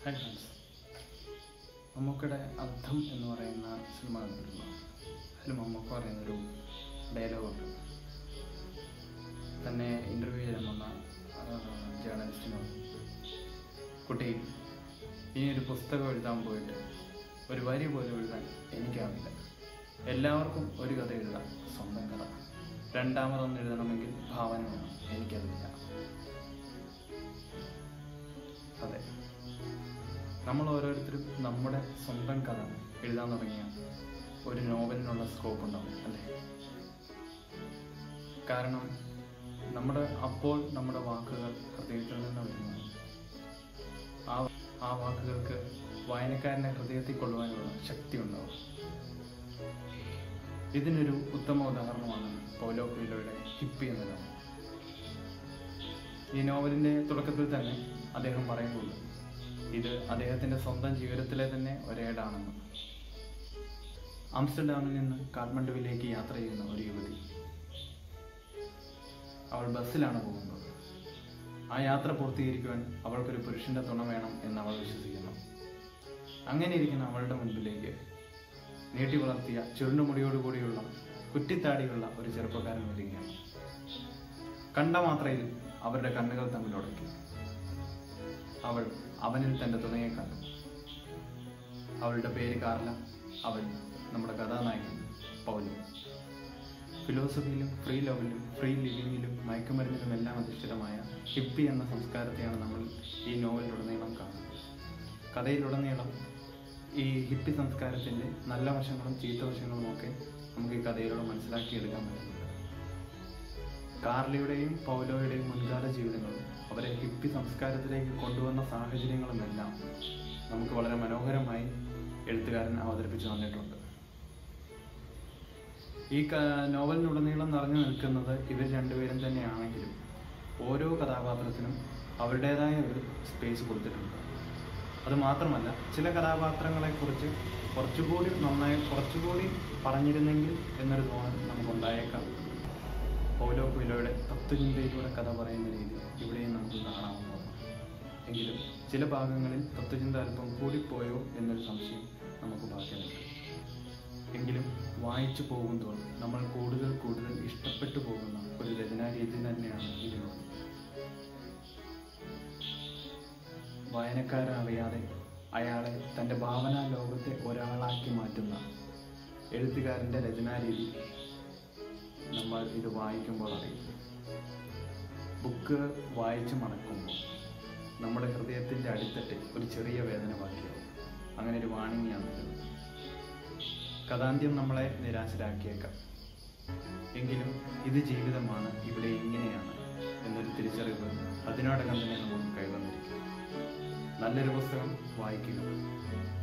hi friends മമ്മൂക്കയുടെ അർത്ഥം എന്ന് പറയുന്ന സിനിമ കണ്ടിരുന്നു അതിൽ മമ്മൂക്ക പറയുന്നൊരു ഡയലോഗുണ്ട് തന്നെ ഇൻ്റർവ്യൂ ചെയ്യാൻ വന്ന ജേർണലിസ്റ്റിനോട് കുട്ടി ഇനി ഒരു പുസ്തകം എഴുതാൻ പോയിട്ട് ഒരു വരി പോലും എഴുതാൻ എനിക്കാവില്ല എല്ലാവർക്കും ഒരു കഥ എഴുതാം സ്വന്തം കഥ രണ്ടാമതൊന്ന് എഴുതണമെങ്കിൽ ഭാവന വേണം എനിക്കതില്ല അതെ നമ്മൾ ഓരോരുത്തരും നമ്മുടെ സ്വന്തം കഥ എഴുതാൻ തുടങ്ങിയ ഒരു നോവലിനുള്ള സ്കോപ്പ് ഉണ്ടാവും അല്ലേ കാരണം നമ്മുടെ അപ്പോൾ നമ്മുടെ വാക്കുകൾ ഹൃദയത്തിൽ നിന്ന് വരുന്നു ആ ആ വാക്കുകൾക്ക് വായനക്കാരന്റെ ഹൃദയത്തിൽ കൊള്ളുവാനുള്ള ശക്തി ഉണ്ടാവും ഇതിനൊരു ഉത്തമ ഉദാഹരണമാണ് പൗലോ കുയിലോയുടെ ഹിപ്പി എന്ന നോവൽ ഈ നോവലിന്റെ തുടക്കത്തിൽ തന്നെ അദ്ദേഹം പറയുന്നുണ്ട് ഇത് അദ്ദേഹത്തിന്റെ സ്വന്തം ജീവിതത്തിലെ തന്നെ ഒരേടാണെന്ന് ആംസ്റ്റർഡാമിൽ നിന്ന് കാഠ്മണ്ഡുവിലേക്ക് യാത്ര ചെയ്യുന്ന ഒരു യുവതി അവൾ ബസ്സിലാണ് പോകുന്നത് ആ യാത്ര പൂർത്തീകരിക്കുവാൻ അവൾക്കൊരു പുരുഷന്റെ തുണ വേണം എന്ന് അവൾ വിശ്വസിക്കുന്നു അങ്ങനെ ഇരിക്കുന്ന അവളുടെ മുൻപിലേക്ക് നീട്ടി വളർത്തിയ ചുരുണ്ടുമുടിയോടുകൂടിയുള്ള കുറ്റിത്താടിയുള്ള ഒരു ചെറുപ്പക്കാരൻ വരികയാണ് കണ്ട മാത്രയിൽ അവരുടെ കണ്ണുകൾ തമ്മിൽ ഉടക്കി അവൾ അവനിൽ തന്റെ തുണയെ കണ്ടു അവളുടെ പേര് കാർല അവൾ നമ്മുടെ കഥാനായകൻ പൗലോ ഫിലോസഫിയിലും ഫ്രീ ലവിലും ഫ്രീ ലിവിങ്ങിലും മയക്കുമരുന്നിലും എല്ലാം അധിഷ്ഠിതമായ ഹിപ്പി എന്ന സംസ്കാരത്തെയാണ് നമ്മൾ ഈ നോവലിലുടനീളം കാണുന്നത് കഥയിലുടനീളം ഈ ഹിപ്പി സംസ്കാരത്തിന്റെ നല്ല വശങ്ങളും ചീത്ത വശങ്ങളും ഒക്കെ നമുക്ക് ഈ കഥയിലൂടെ മനസ്സിലാക്കിയെടുക്കാൻ പറ്റുന്നുണ്ട് കാർലിയുടെയും പൗലോയുടെയും മുൻകാല ജീവിതങ്ങളും അവരെ ഹിപ്പി സംസ്കാരത്തിലേക്ക് കൊണ്ടുവന്ന സാഹചര്യങ്ങളുമെല്ലാം നമുക്ക് വളരെ മനോഹരമായി എഴുത്തുകാരൻ അവതരിപ്പിച്ചു തന്നിട്ടുണ്ട് ഈ ക- നോവലിനുടനീളം നിറഞ്ഞു നിൽക്കുന്നത് ഇവർ രണ്ടുപേരും തന്നെയാണെങ്കിലും ഓരോ കഥാപാത്രത്തിനും അവരുടേതായ ഒരു സ്പേസ് കൊടുത്തിട്ടുണ്ട് അത് മാത്രമല്ല ചില കഥാപാത്രങ്ങളെ കുറിച്ച് കുറച്ചുകൂടി നന്നായി കുറച്ചുകൂടി പറഞ്ഞിരുന്നെങ്കിൽ എന്നൊരു തോന്നൽ നമുക്കുണ്ടായേക്കാം പൗലോ കുയിലോയുടെ തത്വചിന്തയിലൂടെ കഥ പറയുന്ന രീതി ഇവിടെയും നമുക്ക് കാണാവുന്നതാണ് എങ്കിലും ചില ഭാഗങ്ങളിൽ തത്വചിന്ത അല്പം കൂടിപ്പോയോ എന്നൊരു സംശയം നമുക്ക് ബാക്കി നിൽക്കും എങ്കിലും വായിച്ചു പോകുമ്പോൾ നമ്മൾ കൂടുതൽ കൂടുതൽ ഇഷ്ടപ്പെട്ടു പോകുന്ന ഒരു രചനാ രീതി തന്നെയാണ് ഇതിനുള്ളത് വായനക്കാരറിയാതെ അയാളെ തൻ്റെ ഭാവനാ ലോകത്തെ ഒരാളാക്കി മാറ്റുന്ന എഴുത്തുകാരൻ്റെ രചനാരീതി നമ്മൾ ഇത് വായിക്കുമ്പോൾ അറിയും ബുക്ക് വായിച്ച് മടക്കുമ്പോൾ നമ്മുടെ ഹൃദയത്തിൻ്റെ അടിത്തട്ടിൽ ഒരു ചെറിയ വേദന ബാക്കിയാവും അങ്ങനെ ഒരു വാണിംഗാണ് ഇത് കഥാന്ത്യം നമ്മളെ നിരാശരാക്കിയേക്കാം എങ്കിലും ഇത് ജീവിതമാണ് ഇവിടെ ഇങ്ങനെയാണ് എന്നൊരു തിരിച്ചറിവ് അതിനോടകം തന്നെ നമുക്ക് കൈവന്നിരിക്കും നല്ലൊരു പുസ്തകം വായിക്കുക